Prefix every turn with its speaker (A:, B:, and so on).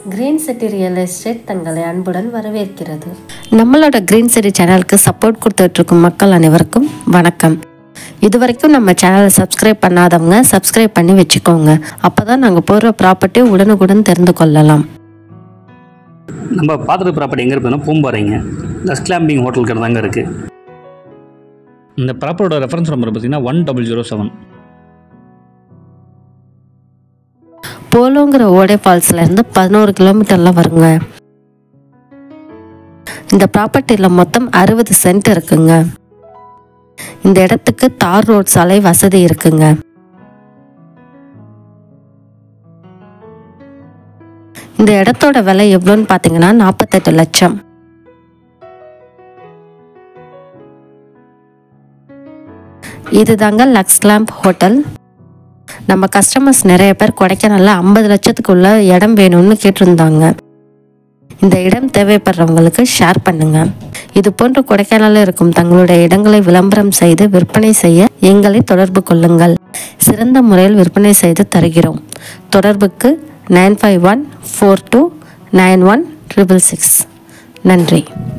A: green city real estate தங்களை அன்புடன் வரவேற்கிறது
B: நம்மளோட கிரீன் சிட்டி சேனலுக்கு சப்போர்ட் கொடுத்துட்டு இருக்கும் மக்கள் அனைவருக்கும் வணக்கம் இது வரைக்கும் நம்ம சேனலை சப்ஸ்கிரைப் பண்ணாதவங்க சப்ஸ்கிரைப் பண்ணி வச்சுக்கோங்க அப்பதான் நாங்கள் போடுற ப்ராப்பர்ட்டி உடனுக்குடன் தெரிந்து கொள்ளலாம்
C: நம்ம பார்த்துட்டு ப்ராப்பர்ட்டி எங்கே இருக்குதுன்னா பூம்பாறைங்க லஸ் கிளாம்பிங் ஹோட்டல் கிட்ட தாங்க இருக்குது இந்த ப்ராப்பர்ட்டோட ரெஃபரன்ஸ் நம்பர் பார்த்தீங்கன்னா ஒன் டபுள் ஜீரோ செவன்
B: போலோங்கிற ஓடை ஃபால்ஸ்ல இருந்து பதினோரு கிலோமீட்டர்ல வருங்க இந்த ப்ராப்பர்ட்டியில் மொத்தம் அறுபது சென்ட் இருக்குங்க இந்த இடத்துக்கு தார் ரோட் சாலை வசதி இருக்குங்க இந்த இடத்தோட விலை எவ்வளோன்னு பார்த்தீங்கன்னா நாற்பத்தெட்டு லட்சம் இதுதாங்க லக்ஸ் லேம்ப் ஹோட்டல் நம்ம கஸ்டமர்ஸ் நிறைய பேர் கொடைக்கானல்ல ஐம்பது லட்சத்துக்குள்ள இடம் வேணும்னு கேட்டிருந்தாங்க இந்த இடம் தேவைப்படுறவங்களுக்கு ஷேர் பண்ணுங்க இது போன்ற கொடைக்கானலில் இருக்கும் தங்களுடைய இடங்களை விளம்பரம் செய்து விற்பனை செய்ய எங்களை தொடர்பு கொள்ளுங்கள் சிறந்த முறையில் விற்பனை செய்து தருகிறோம் தொடர்புக்கு nine five one four two nine one triple six நன்றி